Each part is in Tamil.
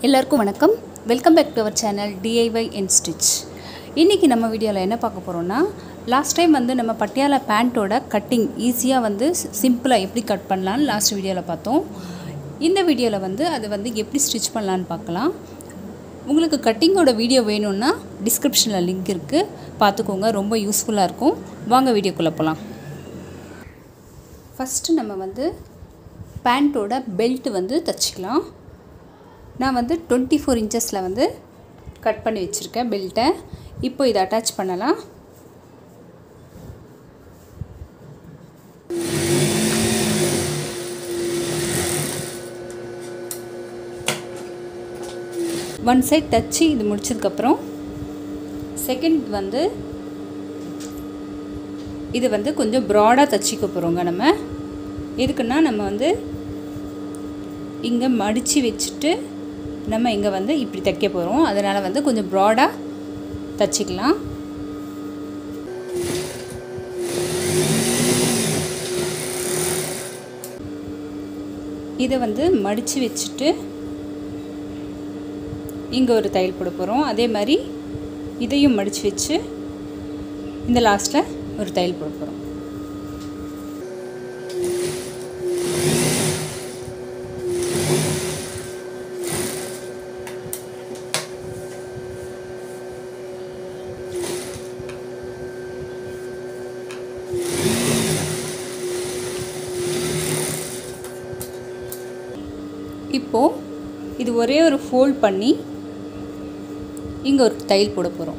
எல்லாருக்கும் வணக்கம் welcome back to our channel DIY in stitch இன்றைக்கி நம்ம வீடியோவில் என்ன பார்க்க போகிறோம்னா லாஸ்ட் டைம் வந்து நம்ம பட்டியாலா பேண்ட்டோட கட்டிங் ஈஸியாக வந்து சிம்பிளாக எப்படி கட் பண்ணலான்னு லாஸ்ட் வீடியோவில் பார்த்தோம் இந்த வீடியோவில் வந்து அது வந்து எப்படி ஸ்டிச் பண்ணலான்னு பார்க்கலாம் உங்களுக்கு கட்டிங்கோட வீடியோ வேணும்னா டிஸ்கிரிப்ஷனில் லிங்க் இருக்குது பார்த்துக்கோங்க ரொம்ப யூஸ்ஃபுல்லாக இருக்கும் வாங்க வீடியோக்குள்ளே போகலாம் ஃபஸ்ட்டு நம்ம வந்து பேண்ட்டோட பெல்ட் வந்து தச்சுக்கலாம் நான் வந்து டுவெண்ட்டி ஃபோர் இன்ச்சஸில் வந்து கட் பண்ணி வச்சுருக்கேன் பெல்ட்டை இப்போ இதை அட்டாச் பண்ணலாம் ஒன் சைட் தச்சு இது முடிச்சதுக்கப்புறம் செகண்ட் வந்து இது வந்து கொஞ்சம் ப்ராடாக தச்சிக்க போகிறோங்க நம்ம எதுக்குன்னா நம்ம வந்து இங்கே மடித்து வச்சுட்டு நம்ம இங்கே வந்து இப்படி தைக்க போகிறோம் அதனால் வந்து கொஞ்சம் ப்ராடாக தச்சிக்கலாம் இதை வந்து மடித்து வச்சுட்டு இங்கே ஒரு தையல் போட போகிறோம் அதே மாதிரி இதையும் மடித்து வச்சு இந்த லாஸ்ட்டில் ஒரு தையல் போட போகிறோம் இப்போது இது ஒரே ஒரு ஃபோல்ட் பண்ணி இங்கே ஒரு தையல் போட போகிறோம்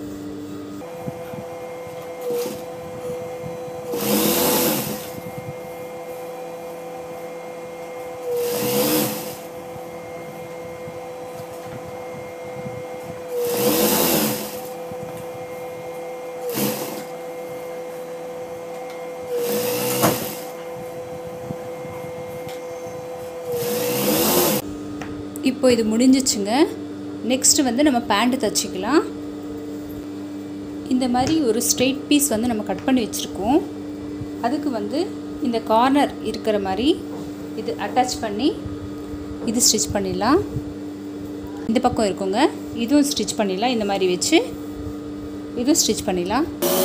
இப்போ இது முடிஞ்சிச்சுங்க நெக்ஸ்ட்டு வந்து நம்ம பேண்ட்டு தைச்சிக்கலாம் இந்த மாதிரி ஒரு ஸ்ட்ரெயிட் பீஸ் வந்து நம்ம கட் பண்ணி வச்சுருக்கோம் அதுக்கு வந்து இந்த கார்னர் இருக்கிற மாதிரி இது அட்டாச் பண்ணி இது ஸ்டிச் பண்ணிடலாம் இந்த பக்கம் இருக்குங்க இதுவும் ஸ்டிச் பண்ணிடலாம் இந்த மாதிரி வச்சு இதுவும் ஸ்டிச் பண்ணிடலாம்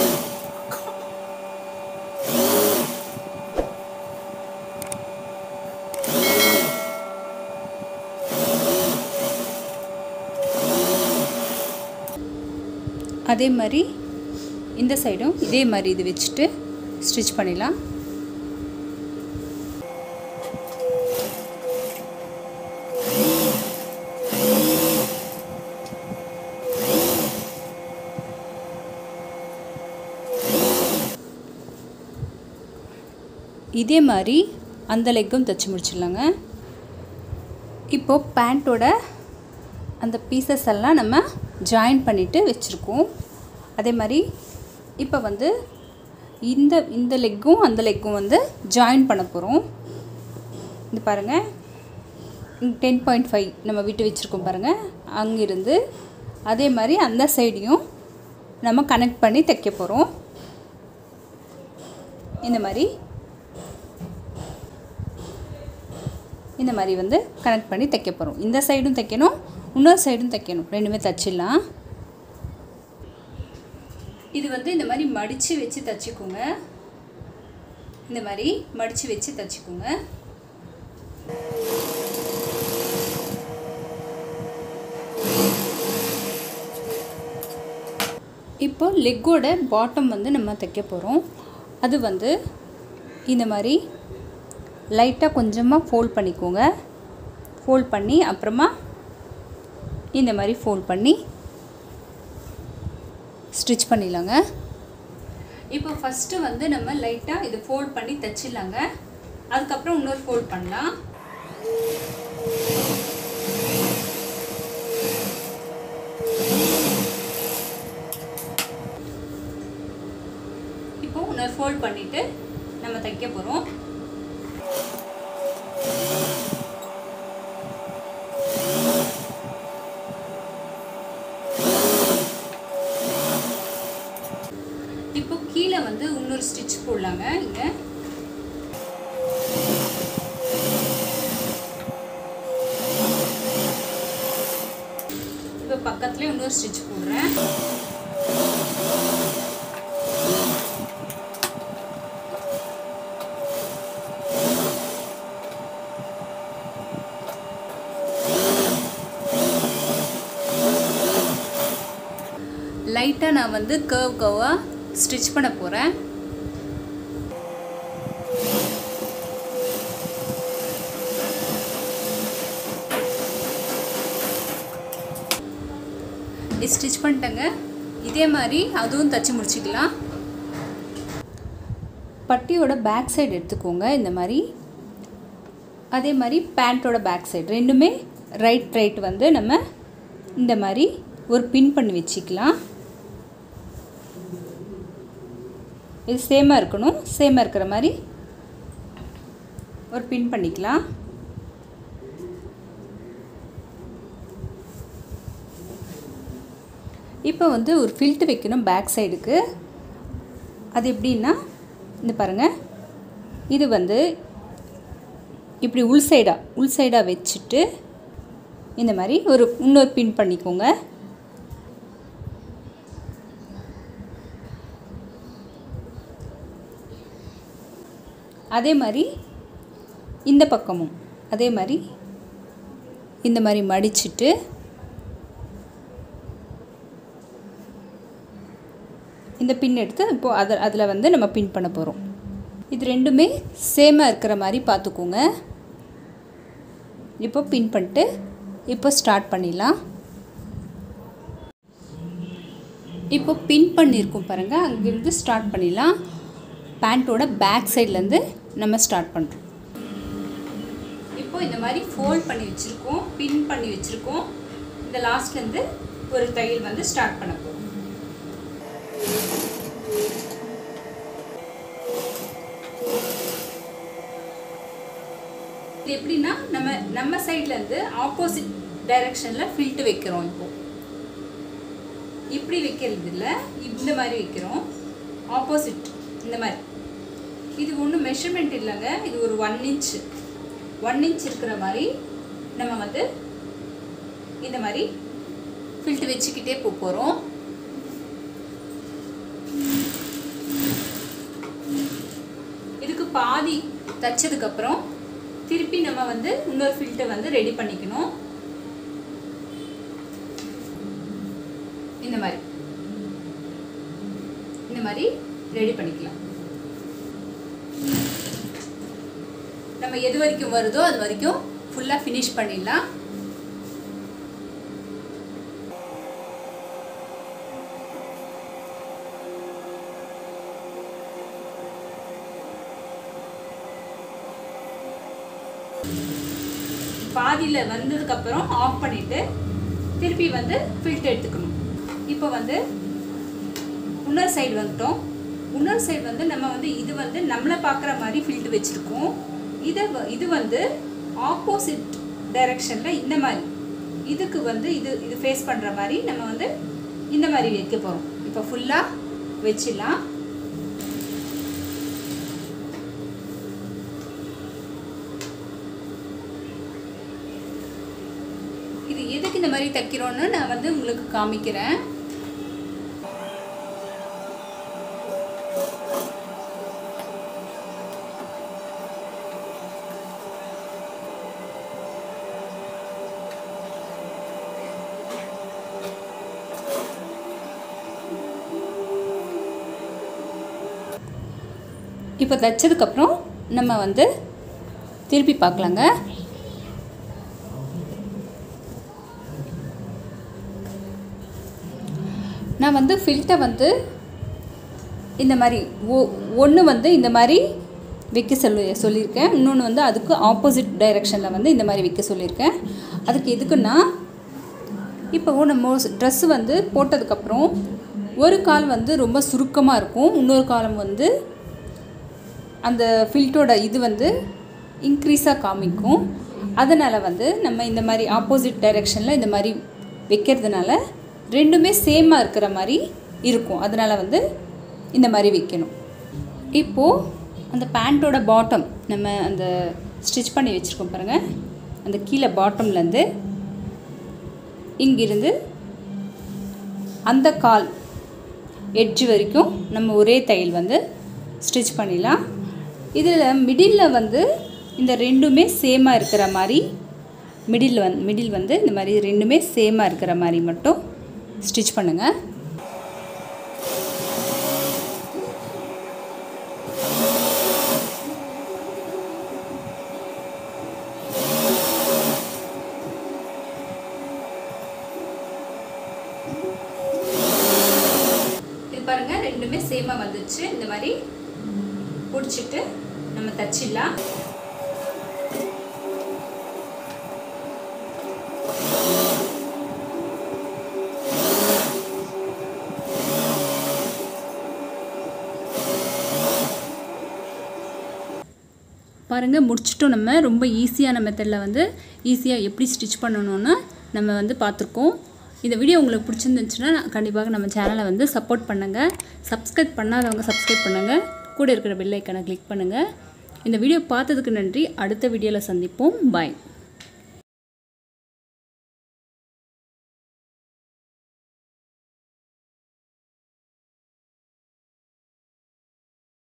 அதே மாதிரி இந்த சைடும் இதே மாதிரி இது வச்சுட்டு ஸ்டிச் பண்ணிடலாம் இதே மாதிரி அந்த லெக்கும் தைச்சி முடிச்சிடலாங்க இப்போது பேண்ட்டோட அந்த பீசஸ் எல்லாம் நம்ம ஜாயின் பண்ணிவிட்டு வச்சுருக்கோம் அதே மாதிரி இப்போ வந்து இந்த இந்த லெக்கும் அந்த லெக்கும் வந்து ஜாயின் பண்ண போகிறோம் இது பாருங்கள் டென் பாயிண்ட் ஃபைவ் நம்ம விட்டு வச்சுருக்கோம் பாருங்கள் அங்கிருந்து அதே மாதிரி அந்த சைடையும் நம்ம கனெக்ட் பண்ணி தைக்க போகிறோம் இந்த மாதிரி இந்த மாதிரி வந்து கனெக்ட் பண்ணி தைக்க போகிறோம் இந்த சைடும் தைக்கணும் இன்னொரு சைடும் தைக்கணும் ரெண்டுமே தைச்சிடலாம் இது வந்து இந்த மாதிரி மடித்து வச்சு தைச்சிக்கோங்க இந்த மாதிரி மடித்து வச்சு தைச்சிக்கோங்க இப்போ லெக்கோட பாட்டம் வந்து நம்ம தைக்க போகிறோம் அது வந்து இந்த மாதிரி லைட்டாக கொஞ்சமாக ஃபோல்ட் பண்ணிக்கோங்க ஃபோல்ட் பண்ணி அப்புறமா இந்த மாதிரி ஃபோல்ட் பண்ணி ஸ்டிச் பண்ணிடலாங்க இப்போ ஃபஸ்ட்டு வந்து நம்ம லைட்டாக இது ஃபோல்ட் பண்ணி தைச்சிடலாங்க அதுக்கப்புறம் இன்னொரு ஃபோல்ட் பண்ணலாம் இப்போ இன்னொரு ஃபோல்ட் பண்ணிவிட்டு நம்ம தைக்க போகிறோம் இப்போ கீழே வந்து இன்னொரு ஸ்டிச் போடலாங்க இங்கே பக்கத்துலேயே இன்னொரு ஸ்டிச் போடுறேன் லைட்டாக நான் வந்து கர்வ் கர்வாக ஸ்டிச் பண்ண போகிறேன் ஸ்டிச் பண்ணிட்டேங்க இதே மாதிரி அதுவும் தச்சு முடிச்சுக்கலாம் பட்டியோட பேக் சைடு எடுத்துக்கோங்க இந்த மாதிரி அதே மாதிரி பேண்ட்டோட பேக் சைடு ரெண்டுமே ரைட் ரைட் வந்து நம்ம இந்த மாதிரி ஒரு பின் பண்ணி வச்சுக்கலாம் இது சேமாக இருக்கணும் சேமாக இருக்கிற மாதிரி ஒரு பின் பண்ணிக்கலாம் இப்போ வந்து ஒரு ஃபில்ட்டு வைக்கணும் பேக் சைடுக்கு அது எப்படின்னா இந்த பாருங்கள் இது வந்து இப்படி உள் சைடாக உள் சைடாக வச்சுட்டு இந்த மாதிரி ஒரு இன்னொரு பின் பண்ணிக்கோங்க அதே மாதிரி இந்த பக்கமும் அதே மாதிரி இந்த மாதிரி மடிச்சிட்டு இந்த பின் எடுத்து இப்போது அதை அதில் வந்து நம்ம பின் பண்ண போகிறோம் இது ரெண்டுமே சேமாக இருக்கிற மாதிரி பார்த்துக்கோங்க இப்போ பின் பண்ணிட்டு இப்போ ஸ்டார்ட் பண்ணிடலாம் இப்போ பின் பண்ணியிருக்கோம் பாருங்கள் அங்கேருந்து ஸ்டார்ட் பண்ணிடலாம் பேண்ட்டோட பேக் சைட்லேருந்து நம்ம ஸ்டார்ட் பண்ணுறோம் இப்போ இந்த மாதிரி ஃபோல்ட் பண்ணி வச்சுருக்கோம் பின் பண்ணி வச்சுருக்கோம் இந்த லாஸ்ட்லேருந்து ஒரு தையல் வந்து ஸ்டார்ட் பண்ண போகிறோம் இது எப்படின்னா நம்ம நம்ம சைட்லேருந்து ஆப்போசிட் டைரெக்ஷனில் ஃபில்ட்டு வைக்கிறோம் இப்போ இப்படி வைக்கிறது இல்லை இந்த மாதிரி வைக்கிறோம் ஆப்போசிட் இந்த மாதிரி இது ஒன்றும் மெஷர்மெண்ட் இல்லைங்க இது ஒரு ஒன் இன்ச் ஒன் இன்ச் இருக்கிற மாதிரி நம்ம வந்து இந்த மாதிரி ஃபில்ட்டு வச்சுக்கிட்டே போக போகிறோம் இதுக்கு பாதி தைச்சதுக்கப்புறம் திருப்பி நம்ம வந்து இன்னொரு ஃபில்ட்டை வந்து ரெடி பண்ணிக்கணும் இந்த மாதிரி இந்த மாதிரி ரெடி பண்ணிக்கலாம் நம்ம எது வரைக்கும் வருதோ அது வரைக்கும் ஃபுல்லாக ஃபினிஷ் பண்ணிடலாம் பாதியில் வந்ததுக்கப்புறம் ஆஃப் பண்ணிவிட்டு திருப்பி வந்து ஃபில்ட் எடுத்துக்கணும் இப்போ வந்து இன்னொரு சைடு வந்துட்டோம் இன்னொரு சைடு வந்து நம்ம வந்து இது வந்து நம்மளை பார்க்குற மாதிரி ஃபில்ட் வச்சுருக்கோம் இதை வ- இது வந்து ஆப்போசிட் டைரெக்ஷனில் இந்த மாதிரி இதுக்கு வந்து இது இது ஃபேஸ் பண்ணுற மாதிரி நம்ம வந்து இந்த மாதிரி வைக்க போகிறோம் இப்போ ஃபுல்லாக வச்சிடலாம் இது எதுக்கு இந்த மாதிரி தைக்கிறோன்னு நான் வந்து உங்களுக்கு காமிக்கிறேன் இப்போ தைச்சதுக்கப்புறம் நம்ம வந்து திருப்பி பார்க்கலாங்க நான் வந்து ஃபில்ட்டை வந்து இந்த மாதிரி ஒ ஒன்று வந்து இந்த மாதிரி வைக்க சொல்லி சொல்லியிருக்கேன் இன்னொன்று வந்து அதுக்கு ஆப்போசிட் டைரெக்ஷனில் வந்து இந்த மாதிரி வைக்க சொல்லியிருக்கேன் அதுக்கு எதுக்குன்னா இப்போ நம்ம ட்ரெஸ்ஸு வந்து போட்டதுக்கப்புறம் ஒரு கால் வந்து ரொம்ப சுருக்கமாக இருக்கும் இன்னொரு காலம் வந்து அந்த ஃபில்ட்டோட இது வந்து இன்க்ரீஸாக காமிக்கும் அதனால் வந்து நம்ம இந்த மாதிரி ஆப்போசிட் டைரெக்ஷனில் இந்த மாதிரி வைக்கிறதுனால ரெண்டுமே சேமாக இருக்கிற மாதிரி இருக்கும் அதனால் வந்து இந்த மாதிரி வைக்கணும் இப்போது அந்த பேண்ட்டோட பாட்டம் நம்ம அந்த ஸ்டிச் பண்ணி வச்சுருக்கோம் பாருங்கள் அந்த கீழே பாட்டம்லேருந்து இங்கிருந்து அந்த கால் எட்ஜ் வரைக்கும் நம்ம ஒரே தையல் வந்து ஸ்டிச் பண்ணிடலாம் இதில் மிடில் வந்து இந்த ரெண்டுமே சேமாக இருக்கிற மாதிரி மிடில் வந் மிடில் வந்து இந்த மாதிரி ரெண்டுமே சேமாக இருக்கிற மாதிரி மட்டும் ஸ்டிச் பண்ணுங்கள் இது பாருங்கள் ரெண்டுமே சேமாக வந்துச்சு இந்த மாதிரி பிடிச்சிட்டு நம்ம தச்சிடலாம் பாருங்கள் முடிச்சிட்டோம் நம்ம ரொம்ப ஈஸியான மெத்தடில் வந்து ஈஸியாக எப்படி ஸ்டிச் பண்ணணும்னு நம்ம வந்து பார்த்துருக்கோம் இந்த வீடியோ உங்களுக்கு பிடிச்சிருந்துச்சுன்னா கண்டிப்பாக நம்ம சேனலை வந்து சப்போர்ட் பண்ணுங்கள் சப்ஸ்கிரைப் பண்ணாதவங்க சப்ஸ்கிரைப் பண்ணுங்கள் கூட இருக்கிற பெல் ஐக்கனை கிளிக் பண்ணுங்கள் இந்த வீடியோ பார்த்ததுக்கு நன்றி அடுத்த வீடியோவில் சந்திப்போம் பாய்